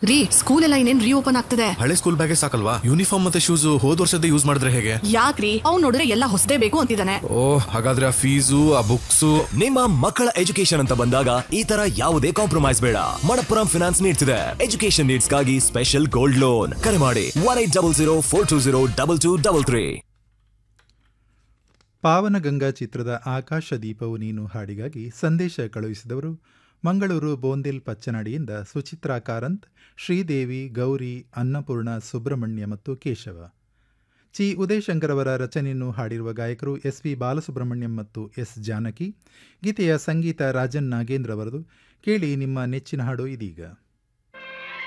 ರೀ ಸ್ಕೂಲ್ ಎಲ್ಲ ಇನ್ನೇನ್ ರೀಓಪನ್ ಆಗ್ತದೆ ಹಳೆ ಸ್ಕೂಲ್ ಬ್ಯಾಗೇ ಸಾಕಲ್ವಾ ಯೂನಿಫಾರ್ಮ್ ಮತ್ತೆ ಶೂಸ್ ಹೋದ್ ವರ್ಷದ ಯೂಸ್ ಮಾಡಿದ್ರೆ ಹೇಗೆ ಯಾಕ್ರಿ ಅವ್ನ್ ನೋಡಿದ್ರೆ ಎಲ್ಲ ಹೊಸದೇ ಬೇಕು ಅಂತಿದ್ದಾನೆ ಓ ಹಾಗಾದ್ರೆ ಆ ಫೀಸು ಆ ಬುಕ್ಸು ನಿಮ್ಮ ಮಕ್ಕಳ ಎಜುಕೇಶನ್ ಅಂತ ಬಂದಾಗ ಈ ತರ ಯಾವುದೇ ಕಾಂಪ್ರಮೈಸ್ ಬೇಡ ಮಣಪ್ಪುರಂ ಫಿನಾನ್ಸ್ ನೀಡ್ತಿದೆ ಎಜುಕೇಶನ್ ನೀಡ್ಸ್ಗಾಗಿ ಸ್ಪೆಷಲ್ ಗೋಲ್ಡ್ ಲೋನ್ ಕರೆ ಮಾಡಿ one eight double zero four two zero double two double three Pavanaganga ಚಿತ್ರದ ಆಕಾಶ ದೀಪವು ನೀನು ಹಾಡಿಗಾಗಿ ಸಂದೇಶ ಕಳುಹಿಸಿದವರು ಮಂಗಳೂರು ಬೋಂದಿಲ್ ಪಚ್ಚನಾಡಿಯಿಂದ ಸುಚಿತ್ರಾ ಕಾರಂತ್ ಶ್ರೀದೇವಿ ಗೌರಿ ಅನ್ನಪೂರ್ಣ ಸುಬ್ರಹ್ಮಣ್ಯ ಮತ್ತು ಕೇಶವ ಚಿ ಉದಯಶಂಕರ್ ಅವರ ರಚನೆಯನ್ನು ಹಾಡಿರುವ ಗಾಯಕರು ಎಸ್ ವಿ ಬಾಲಸುಬ್ರಹ್ಮಣ್ಯಂ ಮತ್ತು ಎಸ್ ಜಾನಕಿ ಗೀತೆಯ ಸಂಗೀತ ರಾಜನ್ ನಾಗೇಂದ್ರ ಅವರದು ಕೇಳಿ ನಿಮ್ಮ ನೆಚ್ಚಿನ ಹಾಡು ಇದೀಗ